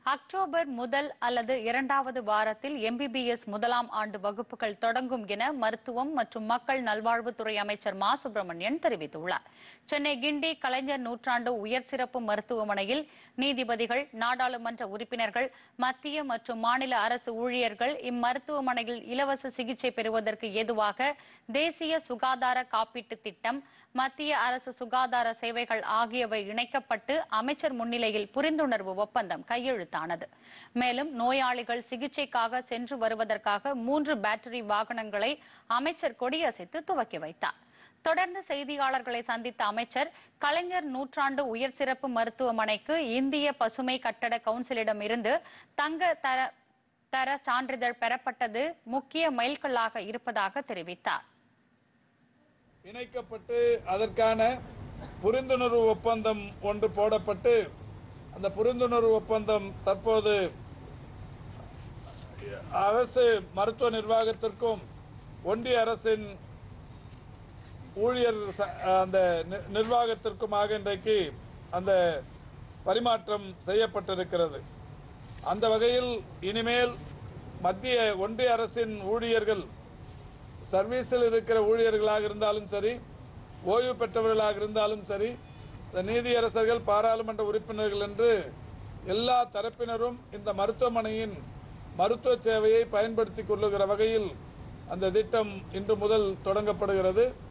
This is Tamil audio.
அக்டோபர் முதல் அல்லது இரண்டாவது வாரத்தில் எம்பிபிஎஸ் முதலாம் ஆண்டு வகுப்புகள் தொடங்கும் என மருத்துவம் மற்றும் மக்கள் நல்வாழ்வுத்துறை அமைச்சர் மா சுப்பிரமணியன் தெரிவித்துள்ளார் சென்னை கிண்டி கலைஞர் நூற்றாண்டு உயர் சிறப்பு மருத்துவமனையில் நீதிபதிகள் நாடாளுமன்ற உறுப்பினர்கள் மத்திய மற்றும் மாநில அரசு ஊழியர்கள் இம்மருத்துவமனையில் இலவச சிகிச்சை பெறுவதற்கு ஏதுவாக தேசிய சுகாதார காப்பீட்டு திட்டம் மத்திய அரசு சுகாதார சேவைகள் ஆகியவை இணைக்கப்பட்டு அமைச்சர் முன்னிலையில் புரிந்துணர்வு ஒப்பந்தம் கையெழுத்தானது மேலும் நோயாளிகள் சிகிச்சைக்காக சென்று வருவதற்காக மூன்று பேட்டரி வாகனங்களை அமைச்சர் கொடியசைத்து துவக்கி வைத்தார் தொடர்ந்து செய்தியாளர்களை சந்தித்த அமைச்சர் கலைஞர் நூற்றாண்டு உயர் சிறப்பு மருத்துவமனைக்கு இந்திய பசுமை கட்டட கவுன்சிலிடம் இருந்து தங்க தர தர சான்றிதழ் பெறப்பட்டது முக்கிய மைல்கல்லாக இருப்பதாக தெரிவித்தார் இணைக்கப்பட்டு அதற்கான புரிந்துணர்வு ஒப்பந்தம் ஒன்று போடப்பட்டு அந்த புரிந்துணர்வு ஒப்பந்தம் தற்போது அரசு மருத்துவ நிர்வாகத்திற்கும் ஒன்றிய அரசின் ஊழியர் ச- அந்த நி- நிர்வாகத்திற்குமாக இன்றைக்கு அந்த பரிமாற்றம் செய்யப்பட்டிருக்கிறது அந்த வகையில் இனிமேல் மத்திய ஒன்றிய அரசின் ஊழியர்கள் சர்வீஸில் இருக்கிற ஊழியர்களாக இருந்தாலும் சரி ஓய்வு பெற்றவர்களாக இருந்தாலும் சரி இந்த நீதியரசர்கள் பாராளுமன்ற உறுப்பினர்கள் என்று எல்லா தரப்பினரும் இந்த மருத்துவமனையின் மருத்துவ சேவையை பயன்படுத்திக் கொள்ளுகிற வகையில் அந்த திட்டம் இன்று முதல் தொடங்கப்படுகிறது